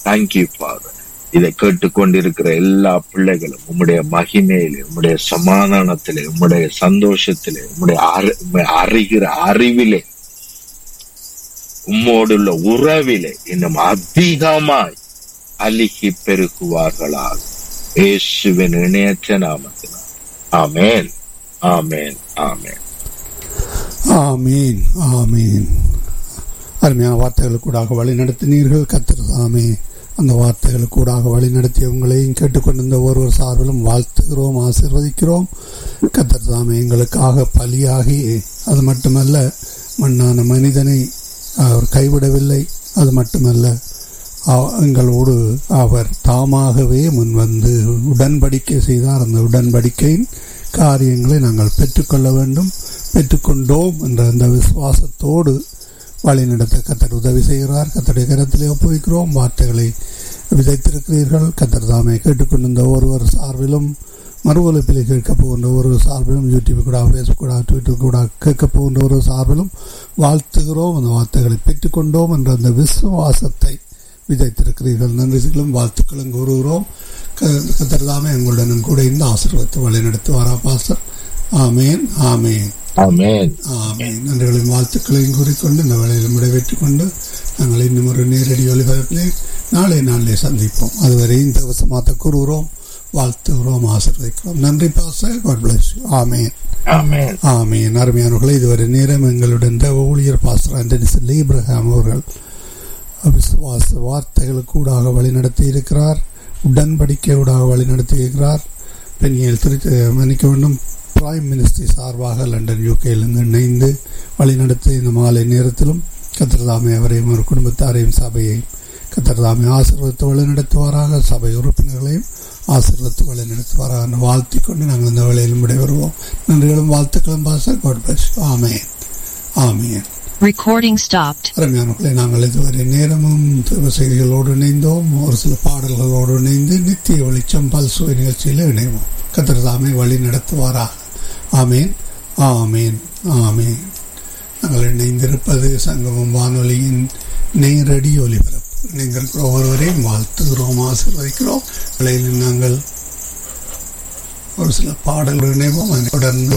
Thank you father இதை கேட்டுக்கொண்டிருக்கிற எல்லா பிள்ளைகளும் உம்முடைய மகிமையிலே உம்முடைய சமாதானத்திலே உம்முடைய சந்தோஷத்திலே உம்முடைய அறி- உம்மை அறிகிற அறிவிலே உம்மோடுள்ள உறவிலே இன்னும் அதிகமாய் அழுகி பெருகுவார்களாக இயேசுவின் இணையற்ற நாமத்தினால் ஆமென் ஆமென் ஆமென் ஆமீன் ஆமீன் அருமையான வார்த்தைகளுக்கூடாக வழி நடத்தினீர்கள் கத்திரதாமே அந்த வார்த்தைகளுக்கூடாக வழி நடத்திய உங்களையும் கேட்டுக்கொண்டிருந்த ஒருவர் சார்பிலும் வாழ்த்துகிறோம் ஆசீர்வதிக்கிறோம் கத்திரதாமே எங்களுக்காக பலியாகி அது மட்டுமல்ல மண்ணான மனிதனை அவர் கைவிடவில்லை அது மட்டுமல்ல அவ- எங்களோடு அவர் தாமாகவே முன்வந்து உடன்படிக்கை செய்தார் அந்த உடன்படிக்கையின் காரியங்களை நாங்கள் பெற்றுக்கொள்ள வேண்டும் பெற்றுக்கொண்டோம் என்ற அந்த விசுவாசத்தோடு வழிநடத்த கத்தர் உதவி செய்கிறார் கத்தருடைய கரத்திலே ஒப்புவிக்கிறோம் வார்த்தைகளை விதைத்திருக்கிறீர்கள் கத்தர் தாமே கேட்டுக்கொண்டிருந்த ஒருவர் சார்பிலும் மறு ஒலிப்பிலே கேட்க போகின்ற ஒரு சார்பிலும் யூடியூப் கூட ஃபேஸ்புக் கூட ட்விட்டர் கூட கேட்க போகின்ற ஒரு சார்பிலும் வாழ்த்துகிறோம் அந்த வார்த்தைகளை பெற்றுக்கொண்டோம் என்ற அந்த விசுவாசத்தை விதைத்திருக்கிறீர்கள் நன்றிகளும் வாழ்த்துக்களும் கூறுகிறோம் கத்தர்தாமே எங்களுடனும் கூட இந்த ஆசீர்வாதத்தை வழிநடத்துவாரா பாஸ்டர் ஆமேன் ஆமேன் ஆமென் ஆமேன் நன்றிகளையும் வாழ்த்துக்களையும் கூறிக்கொண்டு இந்த வேலையில் முடிவெற்றுக் கொண்டு நாங்கள் இன்னும் ஒரு நேரடி ஒளிபரப்பிலே நாளை நாளிலே சந்திப்போம் அதுவரை இந்த வசமாத்த கூறுகிறோம் வாழ்த்துகிறோம் ஆசீர்வதிக்கிறோம் நன்றி pastor God bless you. Amen amen ஆமீன் அருமையானவர்களே இதுவரை நேரம் எங்களுடன் தேவ ஊழியர் பாஸ்டர் ஆண்டனி செல்லி இப்ரஹாம் அவர்கள் விசுவாச வார்த்தைகளுக்கூடாக வழிநடத்தி இருக்கிறார் உடன்படிக்கையூடாக வழிநடத்தி இருக்கிறார் பெண்ணியல் திரு மன்னிக்க வேண்டும் பிரைம் மினிஸ்ட்ரி சார்பாக லண்டன் யூகேயிலிருந்து இணைந்து வழிநடத்தி இந்த மாலை நேரத்திலும் கத்திரதாமை அவரையும் ஒரு குடும்பத்தாரையும் சபையையும் கத்திரதாமை ஆசீர்வதித்து வழிநடத்துவாராக சபை உறுப்பினர்களையும் ஆசீர்வதித்து வழிநடத்துவாராக என்று வாழ்த்திக் கொண்டு நாங்கள் இந்த வேளையில் விடைபெறுவோம் நன்றிகளும் வாழ்த்துக்களும் பாச God bless you. Amen amen Recording stopped. அருமையானவர்களை நாங்கள் இதுவரை நேரமும் தேவ செய்திகளோடு இணைந்தோம் ஒரு சில பாடல்களோடு இணைந்து நித்திய வெளிச்சம் பல்சுவை நிகழ்ச்சியில் இணைவோம் கத்திரதாமை வழி நடத்துவாராக ஆமேன் ஆமேன் ஆமேன் நாங்கள் இணைந்திருப்பது சங்கமம் வானொலியின் நேரடி ஒலிபரப்பு இணைந்திருக்கிற ஒருவரையும் வாழ்த்துகிறோம் ஆசீர்வதிக்கிறோம் வேளையில் நாங்கள் ஒரு சில பாடல்கள் இணைவோம் அதை தொடர்ந்து